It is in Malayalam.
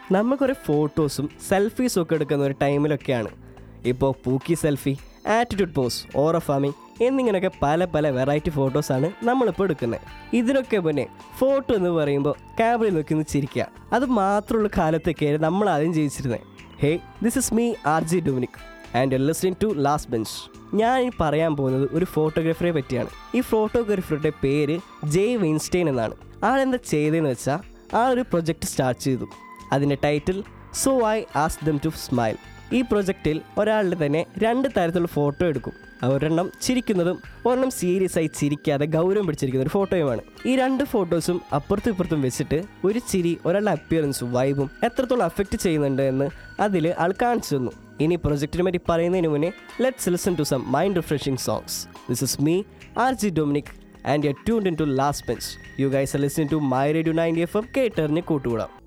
നമ്മൾ കുറേ ഫോട്ടോസും സെൽഫീസും ഒക്കെ എടുക്കുന്ന ഒരു ടൈമിലൊക്കെയാണ് ഇപ്പോൾ pookie selfie attitude pose aura farming എന്നിങ്ങനെയൊക്കെ പല പല വെറൈറ്റി ഫോട്ടോസാണ് നമ്മളിപ്പോൾ എടുക്കുന്നത് ഇതിനൊക്കെ മുന്നേ ഫോട്ടോ എന്ന് പറയുമ്പോൾ ക്യാമറയിൽ നോക്കി ഒന്ന് ചിരിക്കുക അത് മാത്രമുള്ള കാലത്തൊക്കെയായിരുന്നു നമ്മൾ ആദ്യം ജീവിച്ചിരുന്നത് hey this is me R J Dominic and listening to last bench ഞാൻ ഈ പറയാൻ പോകുന്നത് ഒരു ഫോട്ടോഗ്രാഫറെ പറ്റിയാണ് ഈ ഫോട്ടോഗ്രാഫറുടെ പേര് ജെയ് വെയിൻസ്റ്റൈൻ എന്നാണ് ആളെന്താ ചെയ്തതെന്ന് വെച്ചാൽ ആ ഒരു പ്രൊജക്റ്റ് സ്റ്റാർട്ട് ചെയ്തു അതിൻ്റെ title so I as them to smile ഈ പ്രൊജക്റ്റിൽ ഒരാളുടെ തന്നെ രണ്ട് തരത്തിലുള്ള ഫോട്ടോ എടുക്കും ഒരെണ്ണം ചിരിക്കുന്നതും ഒരെണ്ണം സീരിയസ് ആയി ചിരിക്കാതെ ഗൗരവം പിടിച്ചിരിക്കുന്ന ഒരു ഫോട്ടോയുമാണ് ഈ രണ്ട് ഫോട്ടോസും അപ്പുറത്തും ഇപ്പുറത്തും വെച്ചിട്ട് ഒരു ചിരി ഒരാളുടെ അപ്പിയറൻസും വൈബും എത്രത്തോളം അഫക്റ്റ് ചെയ്യുന്നുണ്ട് എന്ന് അതിൽ ആൾ കാണിച്ചു തന്നു ഇനി പ്രൊജക്റ്റിനെ പറ്റി പറയുന്നതിന് മുന്നേ let's listen to some mind refreshing songs this is me R J Dominic and you tuned in to last bench you guys are listening to my radio ninety F M കേട്ടറിഞ്ഞ് കൂട്ടുകൂടാം